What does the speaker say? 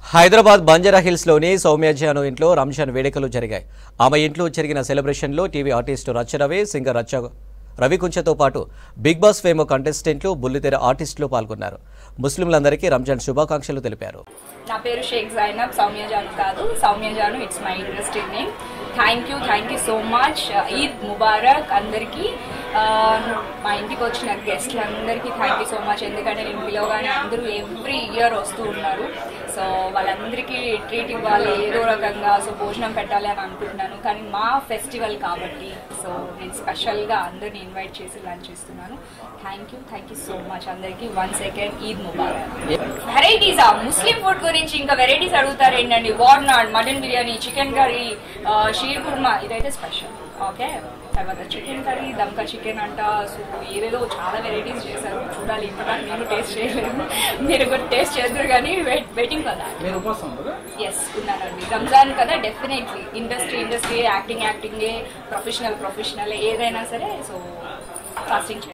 హైదరాబాద్ బంజారా హిల్స్లోని సౌమ్య జాను ఇంట్లో రంజాన్ వేడుకలు జరిగాయి ఆమె ఇంట్లో జరిగిన సెలబ్రేషన్లో టీవీ ఆర్టిస్టు రచ్చ రవి సింగర్ రచ్చ రవికుంచతో పాటు బిగ్ బాస్ ఫేమ్ కంటెస్టెంట్లు బుల్లితెర ఆర్టిస్టులు పాల్గొన్నారు ముస్లింలందరికీ రంజాన్ శుభాకాంక్షలు తెలిపారు నా పేరు షేక్ జైనబ్ సౌమ్య జాను కాదు Soumya Janu it's my interesting name thank you thank you so much Eid ముబారక్ అందరికీ ఆ, మా ఇంటికి వచ్చిన గెస్ట్లందరికీ థ్యాంక్ యూ సో మచ్ ఎందుకంటే నేను పిలవగానే అందరూ ఎవ్రీ ఇయర్ వస్తూ ఉన్నారు సో వాళ్ళందరికీ ట్రీట్ ఇవ్వాలి ఏదో రకంగా సో భోజనం పెట్టాలి అని అనుకుంటున్నాను కానీ మా ఫెస్టివల్ కాబట్టి సో నేను స్పెషల్గా అందరిని ఇన్వైట్ చేసి లంచ్ ఇస్తున్నాను thank you thank you so much అందరికీ వన్ సెకండ్ ఈద్ ముబారక్ వెరైటీస్ ఆ ముస్లిం ఫుడ్ గురించి ఇంకా వెరైటీస్ అడుగుతారు ఏంటండి వార్నాడ్ mutton biryani chicken curry sheer khurma ఇదైతే స్పెషల్ ఓకే తర్వాత చికెన్ కర్రీ దమ్కా చికెన్ అంట సో ఏదేదో చాలా వెరైటీస్ చేశారు చూడాలి ఇంకా నేను టేస్ట్ చేయలేదు మీరు కూడా టేస్ట్ చేద్దరు కానీ వెయిట్ వెయిటింగ్ కదా మీరు ఉపవాసం కదా ఎస్ ఉన్నానండి రంజాన్ కదా డెఫినెట్లీ ఇండస్ట్రీ ఇండస్ట్రీ యాక్టింగ్ యాక్టింగే ప్రొఫెషనల్ ప్రొఫెషనల్ ఏదైనా సరే సో ఫాస్టింగ్